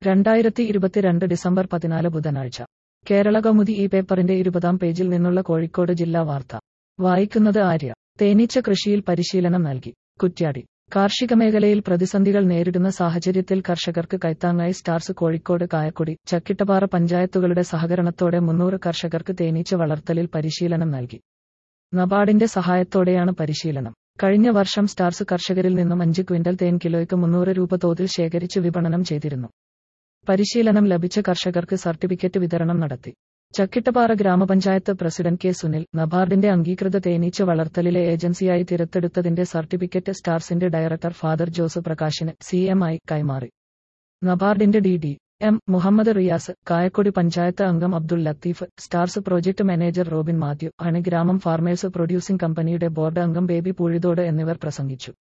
രണ്ടായിരത്തി ഇരുപത്തിരണ്ട് ഡിസംബർ പതിനാല് ബുധനാഴ്ച കേരള കൗമുദി ഈ പേപ്പറിന്റെ ഇരുപതാം പേജിൽ നിന്നുള്ള കോഴിക്കോട് ജില്ലാ വാർത്ത വായിക്കുന്നത് ആര്യ തേനീച്ച കൃഷിയിൽ പരിശീലനം നൽകി കുറ്റ്യാടി കാർഷിക മേഖലയിൽ പ്രതിസന്ധികൾ നേരിടുന്ന സാഹചര്യത്തിൽ കർഷകർക്ക് കൈത്താങ്ങായി സ്റ്റാർസ് കോഴിക്കോട് കായക്കൊടി ചക്കിട്ടപ്പാറ പഞ്ചായത്തുകളുടെ സഹകരണത്തോടെ മുന്നൂറ് കർഷകർക്ക് തേനീച്ച വളർത്തലിൽ പരിശീലനം നൽകി നബാർഡിന്റെ സഹായത്തോടെയാണ് പരിശീലനം കഴിഞ്ഞ വർഷം സ്റ്റാർസ് കർഷകരിൽ നിന്നും അഞ്ച് ക്വിന്റൽ തേൻ കിലോയ്ക്ക് മുന്നൂറ് രൂപ തോതിൽ ശേഖരിച്ച് വിപണനം ചെയ്തിരുന്നു പരിശീലനം ലഭിച്ച കർഷകർക്ക് സർട്ടിഫിക്കറ്റ് വിതരണം നടത്തി ചക്കിട്ടപ്പാറ ഗ്രാമപഞ്ചായത്ത് പ്രസിഡന്റ് കെ സുനിൽ നബാർഡിന്റെ അംഗീകൃത തേനീച്ച വളർത്തലിലെ ഏജൻസിയായി തിരഞ്ഞെടുത്തതിന്റെ സർട്ടിഫിക്കറ്റ് സ്റ്റാർസിന്റെ ഡയറക്ടർ ഫാദർ ജോസ് പ്രകാശിന് സി എം ആയി കൈമാറി നബാർഡിന്റെ D D M Muhammad Riyas Kayakkodi panchayat അംഗം അബ്ദുൾ ലത്തീഫ് Stars project manager Robin Mathew അണിഗ്രാമം ഫാർമേഴ്സ് പ്രൊഡ്യൂസിംഗ് കമ്പനിയുടെ ബോർഡ് അംഗം ബേബി പൂഴിതോട് എന്നിവർ പ്രസംഗിച്ചു